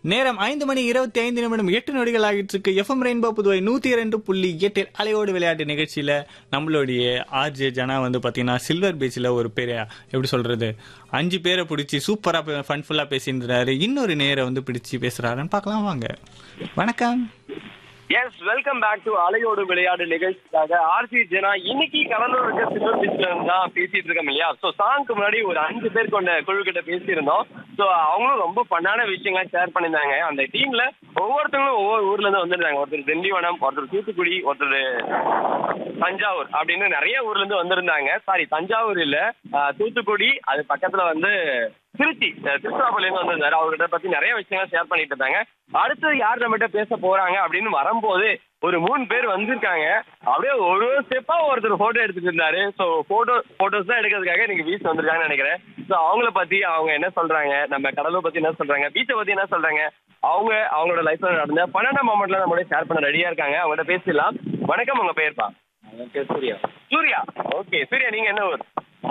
நேரம் ஐந்து மணி இருபத்தி ஐந்து நிமிடம் எட்டு நொடிகள் ஆகிட்டு இருக்கு எஃப்எம் ரெயின்போ புதுவை நூத்தி இரண்டு புள்ளி எட்டில் அலையோடு விளையாட்டு நிகழ்ச்சியில நம்மளுடைய ஆர்ஜே ஜனா வந்து பாத்தீங்கன்னா சில்வர் பீச்ல ஒரு பேர் எப்படி சொல்றது அஞ்சு பேரை பிடிச்சி சூப்பரா ஃபன்ஃபுல்லா பேசியிருந்தாரு இன்னொரு நேரை வந்து பிடிச்சு பேசுறாருன்னு பார்க்கலாம் வாங்க வணக்கம் எஸ் வெல்கம் பேக் டு அலையோடு விளையாடு நிகழ்ச்சிக்காக ஆர்சி ஜனா இன்னைக்கு கடலூர் இருக்க சில்வர் பீச்ல இருந்து தான் பேசிட்டு இருக்கோம் இல்லையா ஸோ சாங்க்கு முன்னாடி ஒரு அஞ்சு பேர் கொண்ட குழு கிட்ட பேசியிருந்தோம் ஸோ அவங்களும் ரொம்ப பண்ணான விஷயங்களை ஷேர் பண்ணியிருந்தாங்க அந்த டீம்ல ஒவ்வொருத்தவங்களும் ஒவ்வொரு ஊர்ல இருந்து வந்திருந்தாங்க ஒருத்தர் திண்டிவனம் ஒருத்தர் தூத்துக்குடி ஒருத்தர் தஞ்சாவூர் அப்படின்னு நிறைய ஊர்ல இருந்து வந்திருந்தாங்க சாரி தஞ்சாவூர் இல்ல ஆஹ், தூத்துக்குடி அது பக்கத்துல வந்து திருச்சி அஹ், திருச்சிராப்பள்ளியிருந்து வந்திருந்தாரு அவர்கிட்ட பத்தி நிறைய விஷயங்கள் ஷேர் பண்ணிட்டு இருந்தாங்க அடுத்து யார் நம்மகிட்ட பேச போறாங்க அப்படின்னு வரும்போது ஒரு மூணு பேர் வந்திருக்காங்க அப்படியே ஒரு ஒரு ஸ்டெப்பா ஒருத்தர் போட்டோ எடுத்துட்டு இருந்தாரு ஸோ போட்டோ போட்டோஸ் தான் எடுக்கிறதுக்காக நீங்க பீச் வந்திருக்காங்கன்னு நினைக்கிறேன் ஸோ அவங்கள பத்தி அவங்க என்ன சொல்றாங்க நம்ம கடலூர் பத்தி என்ன சொல்றாங்க பீச்சை பத்தி என்ன சொல்றாங்க அவங்க அவங்களோட லைஃப்ல நடந்த பன்னெண்டாம் மொமெண்ட்ல நம்மளோட ஷேர் பண்ண ரெடியா இருக்காங்க அவங்கள்ட்ட பேசிடலாம் வணக்கம் உங்க பேர்ப்பா சூர்யா சூர்யா ஓகே சூர்யா நீங்க என்ன ஊர்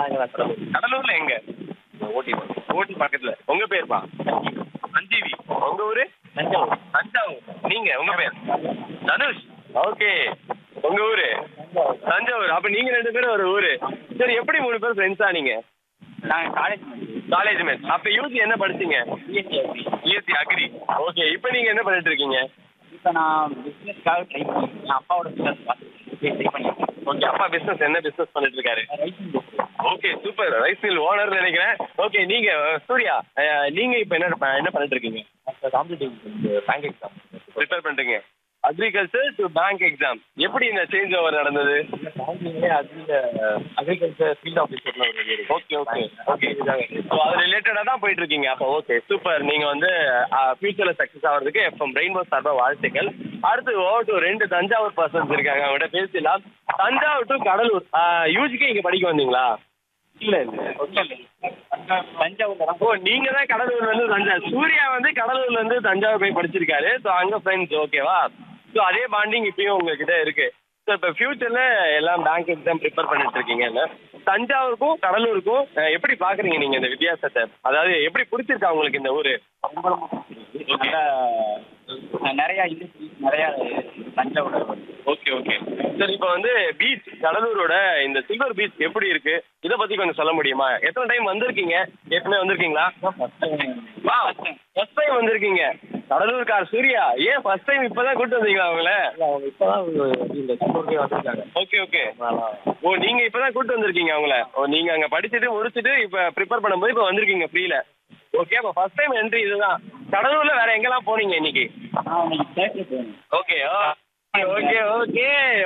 கடலூர்ல எங்க ஓட்டி ஊட்டி பக்கத்துல உங்க பேர்ப்பா சஞ்சீவி உங்க ஊரு தஞ்சாவூர் தஞ்சாவூர் நீங்க உங்க பேர் தனுஷ் ஓகே உங்க ஊரு தஞ்சாவூர் அப்ப நீங்க ரெண்டு பேரும் ஒரு ஊரு சரி எப்படி மூணு பேர் ஃப்ரெண்ட்ஸா நீங்க நாங்கள் காலேஜ் காலேஜ் மேட்ச் அப்ப யூஜி என்ன படிச்சீங்க பிஎஸ்சி பிஎஸ்சி அக்ரி ஓகே இப்போ நீங்க என்ன பண்ணிட்டு இருக்கீங்க இப்போ நான் பிஸ்னஸ்க்காக ட்ரை பண்ணியிருக்கேன் என் அப்பாவோட பிஸ்னஸ் ட்ரை பண்ணியிருக்கேன் ஓகே அப்பா பிசினஸ் என்ன பிசினஸ் பண்ணிட்டு இருக்காரு rising okay super rice mill owner நினைக்கிறேன் ஓகே நீங்க சூர்யா அஹ், நீங்க இப்போ என்ன என்ன பண்ணிட்டு இருக்கீங்க காம்படிட்டிவ் பேங்க் எக்ஸாம் ப்ரிப்பேர் பண்றீங்க அக்ரிகல்ச்சர் டு பேங்க் எக்ஸாம் எப்படி இந்த சேஞ்ச் ஓவர் நடந்தது பேங்கிங்லேயே அது அக்ரிகல்ச்சர் ஃபீல்ட் ஆஃபீஸர்னு ஒரு இது இருக்கு. ஓகே ஓகே ஓகே ஸோ அது ரிலேட்டடாக தான் போயிட்டு இருக்கீங்க அப்போ ஓகே சூப்பர் நீங்க வந்து ஃபியூச்சர்ல சக்ஸஸ் ஆகிறதுக்கு எஃப்எம் ரெயின்போ சார்பாக வாழ்த்துக்கள் அடுத்து ஓவர் டு ரெண்டு தஞ்சாவூர் பர்சன்ஸ் இருக்காங்க அவங்கள்ட்ட பேசலாம் தஞ்சாவூர் டு கடலூர் யூஜிக்கு இங்க படிக்க வந்தீங்களா இல்ல இல்ல தஞ்சாவூர்ல தான் ஓ நீங்க தான் கடலூர்ல இருந்து தஞ்சாவூர் சூர்யா வந்து கடலூர்ல இருந்து தஞ்சாவூர் போய் படிச்சிருக்காரு ஸோ அங்க ஃப்ரெண்ட்ஸ் ஓகேவா ஸோ அதே பாண்டிங் இப்பயும் உங்ககிட்ட இருக்கு ஸோ இப்போ ஃபியூச்சர்ல எல்லாம் பேங்க் எக்ஸாம் ப்ரிப்பேர் பண்ணிட்டு இருக்கீங்கல்ல தஞ்சாவூருக்கும் கடலூருக்கும் அஹ், எப்படி பாக்குறீங்க நீங்க இந்த வித்தியாசத்தை அதாவது எப்படி பிடிச்சிருக்கா உங்களுக்கு இந்த ஊரு ரொம்ப ரொம்ப நல்ல நிறைய இண்டஸ்ட்ரீஸ் நிறைய தஞ்சாவூர் ஓகே ஓகே சரி இப்போ வந்து பீச் கடலூரோட இந்த சில்வர் பீச் எப்படி இருக்கு இதை பத்தி கொஞ்சம் சொல்ல முடியுமா எத்தனை டைம் வந்திருக்கீங்க ஏற்கனவே வந்திருக்கீங்களா வா ஃபர்ஸ்ட் டைம் வந்திருக்கீங்க கடலூர்கார் சூர்யா ஏன் ஃபர்ஸ்ட் டைம் இப்பதான் கூட்டு வந்தீங்களா அவங்கள அவங்க இப்போதான் இந்த கல்லூரிக்கே வந்திருக்காங்க ஓகே ஓகே ஓ நீங்க இப்பதான் கூட்டு வந்திருக்கீங்க அவங்கள ஓ நீங்க அங்க படிச்சுட்டு முடிச்சுட்டு இப்ப ப்ரிப்பேர் பண்ணும்போது இப்ப வந்திருக்கீங்க ஃப்ரீல ஓகே அப்ப ஃபர்ஸ்ட் டைம் என்ட்ரி இதுதான் கடலூர்ல வேற எங்கெல்லாம் போனீங்க இன்னைக்கு நான் இன்னைக்கு தேட்டருக்கு போகணும் ஓகே ஓகே ஓகே